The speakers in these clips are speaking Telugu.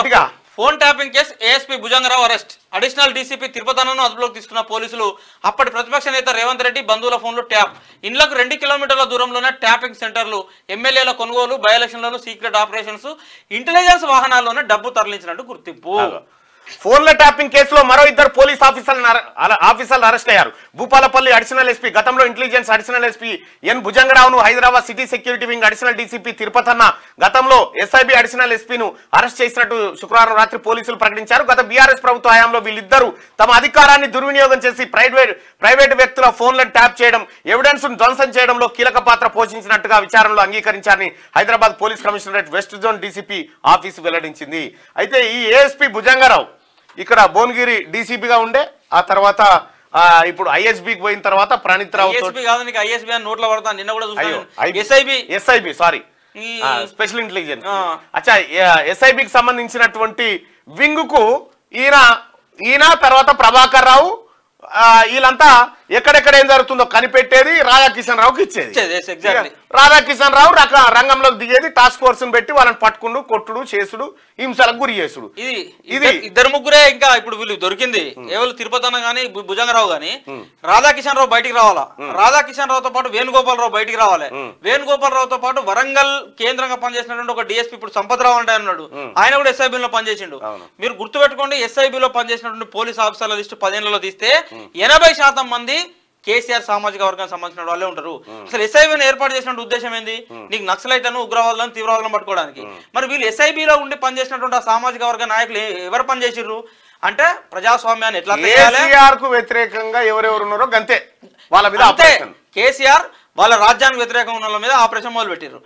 గట్టిగా phone tapping case ASP Bhujangarao arrest additional DCP తిరుపతనను అదుపులోకి తీసుకున్న పోలీసులు అప్పటి ప్రతిపక్ష నేత రేవంత్ రెడ్డి బంధువుల ఫోన్లు ట్యాప్ ఇండ్లకు రెండు కిలోమీటర్ల దూరంలోనే ట్యాపింగ్ సెంటర్లు ఎమ్మెల్యేల కొనుగోలు బై ఎలక్షన్లను సీక్రెట్ ఆపరేషన్స్ ఇంటెలిజెన్స్ వాహనాల్లోనే డబ్బు తరలించినట్టు గుర్తింపు ఫోన్ల ట్యాపింగ్ కేసులో మరో ఇద్దరు పోలీస్ ఆఫీసర్లు ఆఫీసర్లు అరెస్ట్ అయ్యారు భూపాలపల్లి అడిషనల్ ఎస్పీ గతంలో ఇంటెలిజెన్స్ అడిషనల్ ఎస్పీ ఎన్ భుజంగరావును Hyderabad city security wing additional DCP Tirupathanna గతంలో ఎస్ఐబి అడిషనల్ ఎస్పీను అరెస్ట్ చేసినట్టు శుక్రవారం రాత్రి పోలీసులు ప్రకటించారు గత బీఆర్ఎస్ ప్రభుత్వ హయాంలో వీళ్ళిద్దరూ తమ అధికారాన్ని దుర్వినియోగం చేసి ప్రైవేట్ ప్రైవేట్ వ్యక్తుల ఫోన్లను ట్యాప్ చేయడం ఎవిడెన్స్ ధ్వంసం చేయడంలో కీలక పాత్ర పోషించినట్టుగా విచారణలో అంగీకరించారని Hyderabad police commissionerate west zone DCP office వెల్లడించింది అయితే ఈ ఏఎస్పీ భుజంగరావు ఇక్కడ భువనగిరి డీసీపీగా ఉండే ఆ తర్వాత ఆ, ఇప్పుడు ఐఎస్బికి పోయిన తర్వాత ప్రణీత్ రావు ఐఎస్బీ కాదు నీకు ఐఎస్బీ అని నోట్లో పడతా నిన్న కూడా అయ్యో చూసాను ఎస్ఐబి ఎస్ఐబి సారీ ఈ- స్పెషల్ ఇంటెలిజెన్స్ ఆ. అచ్చా ఎస్ఐబికి సంబంధించినటువంటి వింగ్ కు ఈయన ఈయన తర్వాత ప్రభాకర్ రావు ఆ, వీళ్ళంతా ఎక్కడెక్కడ ఏం జరుగుతుందో కనిపెట్టేది రాధాకిషన్ రావుకి ఇచ్చేది ఇచ్చేది, yes, exactly. రాధాకిషన్ రావు రక రంగంలోకి దిగేది టాస్క్ ఫోర్స్ పెట్టి వాళ్ళని పట్టుకుండు కొట్టుడు చేసుడు హింసలకు గురి చేసుడు ఇది ఇది- ఇది ఇద్దరు ముగ్గురే ఇంకా ఇప్పుడు వీళ్ళు దొరికింది ఎవరు తిరుపతి అన్న గానీ భు- భుజంగరావు గానీ రాధాకిషన్ రావు బయటికి రావాలా రాధాకిషన్ రావుతో పాటు వేణుగోపాలరావు బయటికి రావాలి వేణుగోపాలరావుతో పాటు వరంగల్ కేంద్రంగా పనిచేసినటువంటి ఒక డిఎస్పీ ఇప్పుడు సంపత్రావు అంటే అన్నాడు ఆయన కూడా SIB లో పనిచేసిండు మీరు గుర్తుపెట్టుకోండి SIB లో పనిచేసినటువంటి పోలీస్ ఆఫీసర్ల లిస్టు పదేళ్లలో తీస్తే ఎనభై శాతం మంది కేసీఆర్ సామాజిక వర్గానికి సంబంధించిన వాళ్ళే ఉంటారు అసలు ఎస్ఐబిని ఏర్పాటు చేసిన ఉద్దేశం ఏంది నీకు నక్సలైట్లను ఉగ్రవాదులను తీవ్రవాదులను పట్టుకోవడానికి మరి వీళ్ళు SIB లో ఉండి పనిచేసినటువంటి ఆ సామాజిక వర్గ నాయకులు ఏ- ఎవరు పనిచేసిర్రు అంటే ప్రజాస్వామ్యాన్ని ఎట్లా చేయాలి కేసీఆర్ కు వ్యతిరేకంగా ఎవరెవరు ఉన్నారో గంతే వాళ్ళ మీద అంతే ఆపరేషన్ కేసీఆర్ వాళ్ళ రాజ్యానికి వ్యతిరేకంగా ఉన్న వాళ్ళ మీద ఆపరేషన్ మొదలు పెట్టిర్రు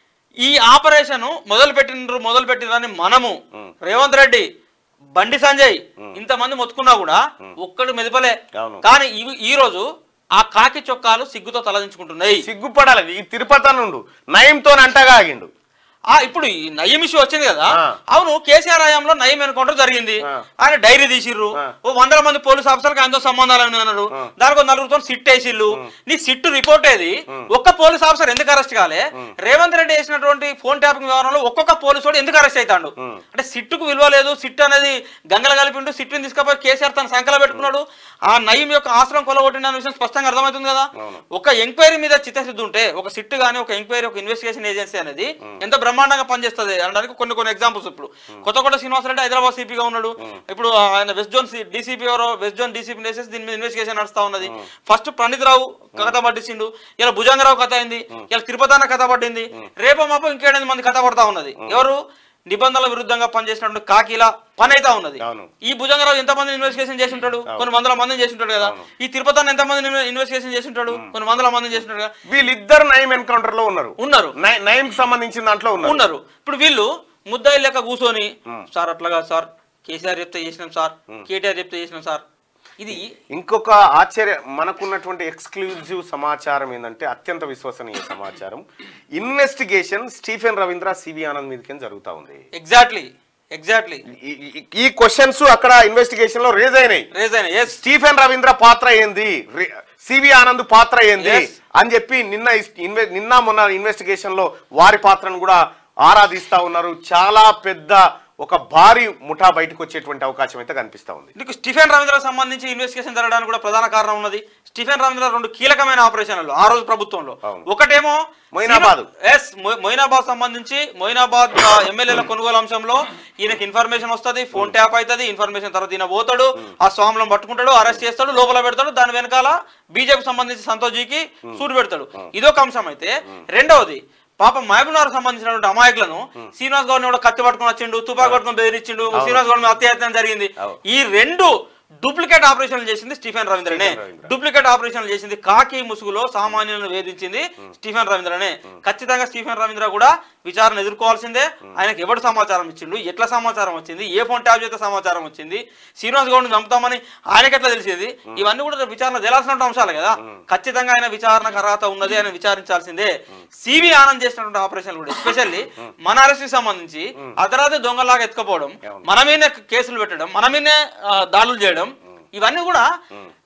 ఈ ఆపరేషన్ మొదలు పెట్టినరు మొదలు పెట్టినని మనము రేవంత్ రెడ్డి బండి సంజయ్ ఇంతమంది మొత్తుకున్నా కూడా ఒక్కడు మెదపలే అవును. కానీ ఈ- ఈ రోజు ఆ కాకి చొక్కాలు సిగ్గుతో తలదించుకుంటున్నాయి సిగ్గుపడాలి ఈ తిరుపతి నుండు నయంతో అంటగా ఆగిండు ఆ ఇప్పుడు ఈ నయం ఇష్యూ వచ్చింది కదా ఆ. అవును కేసీఆర్ హయాంలో నయం ఎన్కౌంటర్ జరిగింది ఆ. ఆయన డైరీ తీసిర్రు ఆ. ఓ వందల మంది పోలీస్ ఆఫీసర్కి ఆయనతో సంబంధాలు అని అన్నారు దానికి ఒక నలుగురితో సిట్ వేసిల్లు నీ సిట్ రిపోర్ట్ ఏది ఒక్క పోలీస్ ఆఫీసర్ ఎందుకు అరెస్ట్ కాలే రేవంత్ రెడ్డి వేసినటువంటి ఫోన్ ట్యాపింగ్ వ్యవహారంలో ఒక్కొక్క పోలీసు వాడు ఎందుకు అరెస్ట్ అవుతాడు అంటే సిట్టుకు విలువ లేదు సిట్ అనేది గంగల కలిపిండు సిట్టుని తీసుకపోయి కేసీఆర్ తన సంకల పెట్టుకున్నాడు ఆ నయం యొక్క ఆశ్రమం కొలగొట్టిన అనే విషయం స్పష్టంగా అర్థమవుతుంది కదా ఒక ఎంక్వైరీ మీద చిత్తశుద్ధి ఉంటే ఒక సిట్ గానీ ఒక ఎంక్వైరీ ఒక ఇన్వెస్టిగేషన్ ఏజెన్సీ అనేది ఎంత బ్రహ్మాండంగా పనిచేస్తుంది అనడానికి కొన్ని కొన్ని ఎగ్జాంపుల్స్ ఇప్పుడు కొత్త కొత్త శ్రీనివాసరెడ్డి హైదరాబాద్ సిపిగా ఉన్నాడు ఇప్పుడు ఆయన వెస్ట్ జోన్ డీసీపీ ఎవరో వెస్ట్ జోన్ డీసీపీ వేసేసి దీని మీద ఇన్వెస్టిగేషన్ నడుస్తా ఉన్నది ఫస్ట్ పండిత్ రావు కథ పట్టించిండు ఇలా భుజంగరావు కథ అయింది ఇలా తిరుపతి అన్న కథ పట్టింది రేపో మాపో ఇంకేడెనిమిది మంది కథ పడతా ఉన్నది ఎవరు నిబంధనల విరుద్ధంగా పనిచేసినటువంటి కాకిలా పని అయితే ఉన్నది అవును. ఈ భుజంగరావు ఎంతమంది ఇన్వెస్టిగేషన్ చేసి ఉంటాడు కొన్ని వందల మందిని చేసి ఉంటాడు కదా ఈ తిరుపతి అన్న ఎంతమంది ఇన్వెస్టిగేషన్ చేసి ఉంటాడు కొన్ని వందల మందిని చేసి ఉంటాడు కదా వీళ్ళిద్దరు నయం ఎన్కౌంటర్ లో ఉన్నారు ఉన్నారు నయ- నయంకి సంబంధించిన దాంట్లో ఉన్నారు ఉన్నారు ఇప్పుడు వీళ్ళు ముద్దాయి లెక్క కూర్చొని సార్ అట్లాగా సార్ కేసీఆర్ చెప్తే చేసినాం సార్ కేటీఆర్ చెప్తే చేసినాం సార్ ఇది ఇంకొక ఆశ్చర్య మనకున్నటువంటి ఎక్స్క్లూజివ్ సమాచారం ఏంటంటే అత్యంత విశ్వసనీయ సమాచారం investigation Stephen Raveendra C V Anand మీదకి జరుగుతా ఉంది ఎగ్జాక్ట్లీ ఎగ్జాక్ట్లీ ఈ- ఈ- ఈ క్వశ్చన్స్ అక్కడ ఇన్వెస్టిగేషన్ లో రేజ్ అయినాయి రేజ్ అయినా ఎస్ స్టీఫెన్ రవీంద్ర పాత్ర ఏంది రి- సివి ఆనంద్ పాత్ర ఏంది Yes. అని చెప్పి నిన్న ఇస్- ఇన్వె- నిన్న మొన్న ఇన్వెస్టిగేషన్ లో వారి పాత్రను కూడా ఆరాధిస్తా ఉన్నారు చాలా పెద్ద ఒక భారీ ముఠా బయటకు వచ్చేటువంటి అవకాశం అయితే కనిపిస్తా ఉంది నీకు స్టీఫెన్ రవీంద్రకు సంబంధించి ఇన్వెస్టిగేషన్ జరగడానికి కూడా ప్రధాన కారణం ఉన్నది స్టీఫెన్ రవీంద్ర రెండు కీలకమైన ఆపరేషన్లు ఆ రోజు ప్రభుత్వంలో అవును. ఒకటేమో మొయినాబాద్. ఎస్ మొయినాబాద్ సంబంధించి మొయినాబాద్ ఆ, ఎమ్మెల్యేల కొనుగోలు అంశంలో ఈయనకి ఇన్ఫర్మేషన్ వస్తది ఫోన్ ట్యాప్ అవుతుంది ఇన్ఫర్మేషన్ తర్వాత ఈయన పోతాడు ఆ స్వామిలో పట్టుకుంటాడు అరెస్ట్ చేస్తాడు లోపల పెడతాడు దాని వెనకాల బీజేపీ సంబంధించి సంతోష్ జీకి సూటు పెడతాడు ఇదొక అంశం అయితే రెండవది పాపం మహబూబ్నగర్ సంబంధించినటువంటి అమాయకులను శ్రీనివాస్ గౌడ్ కూడా కత్తి పట్టుకొని వచ్చిండు తుపాకు పట్టుకొని బెదిరించిండు శ్రీనివాస్ గౌడ్ మీద అత్యాయత్నం జరిగింది అవును. ఈ రెండు డూప్లికేట్ ఆపరేషన్లు చేసింది స్టీఫెన్ రవీంద్రనే స్టీఫెన్ రవీంద్ర. డూప్లికేట్ ఆపరేషన్లు చేసింది కాకి ముసుగులో సామాన్యులను వేధించింది స్టీఫెన్ రవీంద్రనే ఖచ్చితంగా స్టీఫెన్ రవీంద్ర కూడా విచారణ ఎదుర్కోవాల్సిందే ఆయనకి ఎవడు సమాచారం ఇచ్చిండు ఎట్లా సమాచారం వచ్చింది ఏ ఫోన్ ట్యాప్ చేస్తే సమాచారం వచ్చింది శ్రీనివాస్ గౌడ్ చంపుతామని ఆయనకి ఎట్లా తెలిసేది ఇవన్నీ కూడా రేపు విచారణ తేలాల్సిన అంశాలు కదా ఖచ్చితంగా ఆయన విచారణకు అర్హత ఉన్నది ఆయన విచారించాల్సిందే సివి ఆనంద్ చేసినటువంటి ఆపరేషన్ కూడా ఎస్పెషల్లీ మన అరెస్ట్ సంబంధించి అర్ధరాత్రి దొంగలాగా ఎత్తుకపోవడం మన మీదనే కేసులు పెట్టడం మన మీదనే ఆ, దాడులు చేయడం ఇవన్నీ కూడా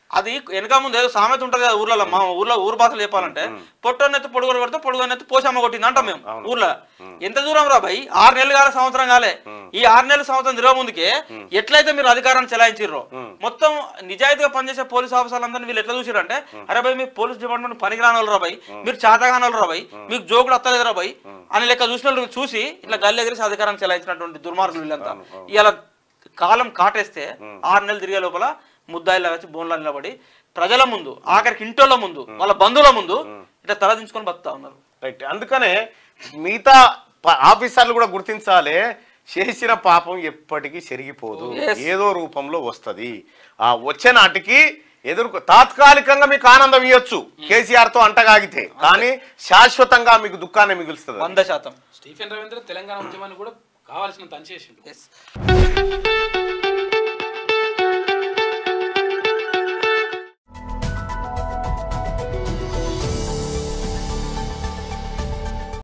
అది వెనక ముందు ఏదో సామెత ఉంటుంది కదా ఊర్లలో మా ఊర్లో ఊరు భాషలు చెప్పాలంటే పొట్టనెత్తి పొడుగులు పెడితే పొడుగునెత్తి పోసమ్మ కొట్టింది అంటాం మేము ఊర్లో ఎంత దూరం రా భయ్ ఆరు నెలలు కాలే సంవత్సరం కాలే ఈ ఆరు నెలల సంవత్సరం తిరగ ముందుకే ఎట్లయితే మీరు అధికారాన్ని చెలాయించారో మొత్తం నిజాయితీగా పనిచేసే పోలీస్ ఆఫీసర్లందరినీ వీళ్ళు ఎట్లా చూసారంటే అరే భయ్ మీ పోలీస్ డిపార్ట్మెంట్ పనికిరాని వాళ్ళు రా భయ్ మీరు చాతగాని వాళ్ళు రా భయ్ మీకు జోకులు వస్తలేదు రా భయ్ అని లెక్క చూసిన వాళ్ళు చూసి ఇట్లా గల్లి ఎగిరేసి అధికారాన్ని చెలాయించినటువంటి దుర్మార్గులు వీళ్ళంతా ఇలా కాలం కాటేస్తే ఆరు నెలలు తిరిగే లోపల ముద్దాయిలా వచ్చి బోన్లో నిలబడి ప్రజల ముందు ఆఖరికి ఇంటోళ్ళ ముందు వాళ్ళ బంధువుల ముందు ఇట్లా తలదించుకొని బతుకుతా ఉన్నారు రైట్ అందుకనే మిగతా ప- ఆఫీసర్లు కూడా గుర్తించాలి చేసిన పాపం ఎప్పటికీ చెరిగిపోదు Yes. ఏదో రూపంలో వస్తది ఆ వచ్చే నాటికి ఎదుర్కొ తాత్కాలికంగా మీకు ఆనందం ఇవ్వచ్చు కేసీఆర్ తో అంటగాగితే కానీ శాశ్వతంగా మీకు దుఃఖాన్ని మిగులుస్తుంది వంద శాతం స్టీఫెన్ రవీంద్ర తెలంగాణ ఉద్యమాన్ని కూడా కావాల్సినంత పని చేసిండు Yes.